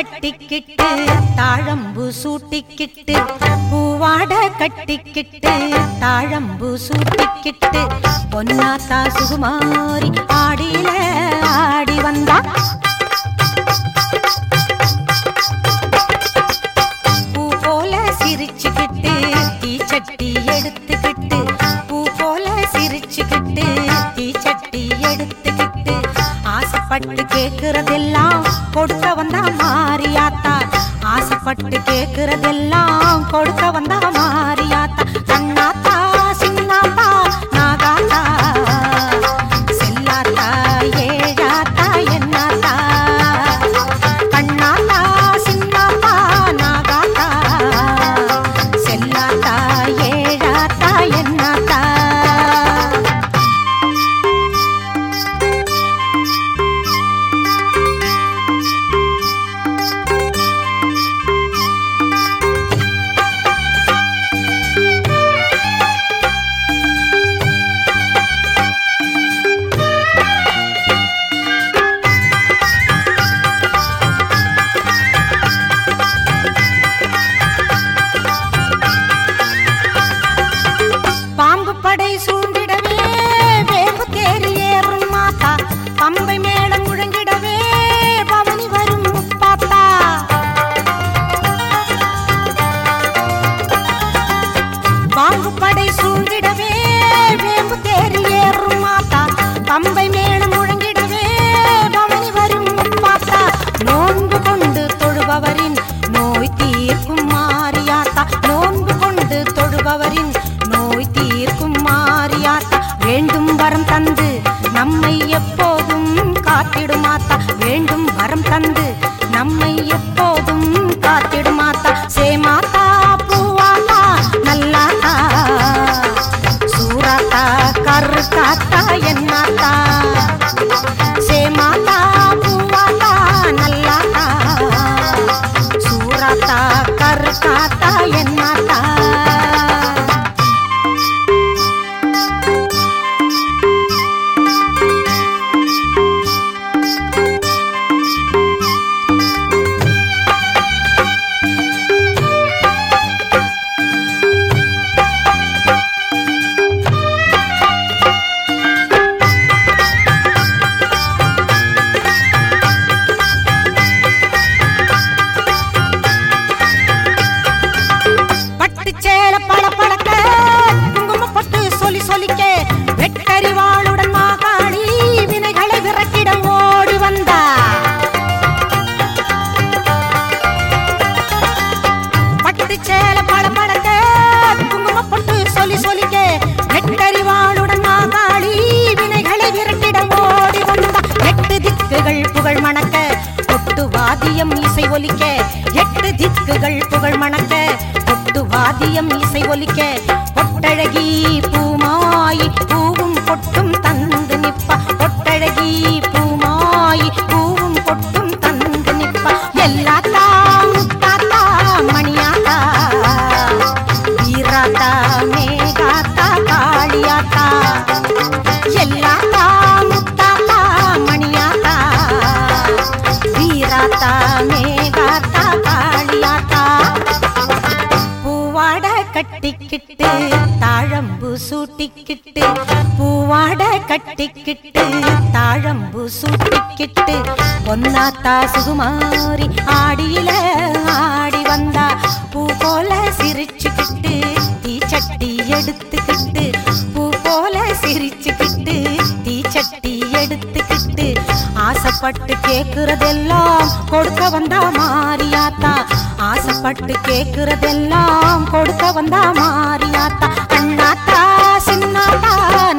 கட்டிக்கிட்டு தாழம்பு சூட்டிக்கிட்டு பூவாட கட்டிக்கிட்டு தாழம்பு சூட்டிக்கிட்டு பொன்னாத்தா சுகுமாரி ஆடியில ஆடி வந்தா பூ போல சிரிச்சுக்கிட்டு தீச்சட்டி எடுத்துக்கிட்டு பூ போல சிரிச்சுக்கிட்டு தீச்சட்டி எடுத்துக்கிட்டு ஆசைப்பட்டு கேக்குறதெல்லாம் கொடுக்க வந்தா மாரியாத்தா ஆசைப்பட்டு கேக்குறதெல்லாம் கொடுக்க வந்தா மாரியாத்தா கண்ணாத்தா சின்னாத்தா நாகாத்தா செல்லாத்தா ஏழாத்தா என்னாத்தா கண்ணாத்தா சின்னாத்தா நாகாத்தா செல்லாத்தா ஏழாத்தா என்னாத்தா பாம்பு படை சூழ்ந்திடவே வேம்பு தேறி ஏறும் மாத்தா பம்பை மேளம் முழங்கிடவே பவனி வரும் முப்பாத்தா பாம்பு படை சூழ்ந்திடவே வேம்பு தேறி ஏறும் மாத்தா பம்பை மேளம் முழங்கிடவே பவனி வரும் முப்பாத்தா நோன்பு கொண்டு தொழுபவரின் நோய் தீர்க்கும் மாரியாத்தா நோன்பு கொண்டு தொழுபவரின் நோய் தீர்க்கும் மாரியாத்தா வேண்டும் வரம் தந்து நம்மை எப்போதும் காத்திடுமாத்தா வேண்டும் வரம் தந்து நம்மை எப்போதும் காத்திடுமாத்தா சேமாத்தா பூவாத்தா நல்லாத்தா சூராத்தா கருக்காத்தா என்னாத்தா சேமாத்தா பூவாத்தா நல்லாத்தா சூராத்தா கருக்காத்தா என்னாத்தா பட்டு சேல பள பளக்க குங்கும பட்டு சொல்லி சொல்லிக்க வெட்டறிவாளுடன் மாகாளி வினைகளை விரட்டிட ஓடி வந்தா பட்டு சேல பள பளக்க குங்கும பட்டு சொல்லி சொல்லிக்க வெட்டறிவாளுடன் மாகாளி வினைகளை விரட்டிட ஓடி வந்தா எட்டு திக்குகள் புகழ் மணக்க கொட்டு வாதியம் இசை ஒலிக்க எட்டு திக்குகள் புகழ் மணக்க கொட்டு வாதியம் இசை ஒலிக்க கொட்டழகி பூமாயி பூவும் பொட்டும் தந்து நிப்பா கொட்டழகி பூமாயி பூவும் பொட்டும் தந்து நிப்பா எல்லாத்தா முத்தாத்தா மணியாத்தா வீராத்தா மேகாத்தா காளியாத்தா எல்லாத்தா முத்தாத்தா மணியாத்தா வீராத்தா மேகாத்தா காளியாத்தா பூவாட கட்டிக்கிட்டு தாழம்பு சூட்டிக்கிட்டு பூவாட கட்டிக்கிட்டு தாழம்பு சூட்டிக்கிட்டு பொன்னாத்தா சுகுமாரி ஆடியில ஆடி வந்தா பூ போல சிரிச்சுக்கிட்டு தீச்சட்டி எடுத்துக்கிட்டு பூ போல சிரிச்சுக்கிட்டு தீச்சட்டி எடுத்துக்கிட்டு ஆசைப்பட்டு கேக்குறதெல்லாம் கொடுக்க வந்தா மாரியாத்தா ஆசைப்பட்டு கேக்குறதெல்லாம் கொடுக்க வந்தா மாரியாத்தா அண்ணாத்தா சின்னாத்தா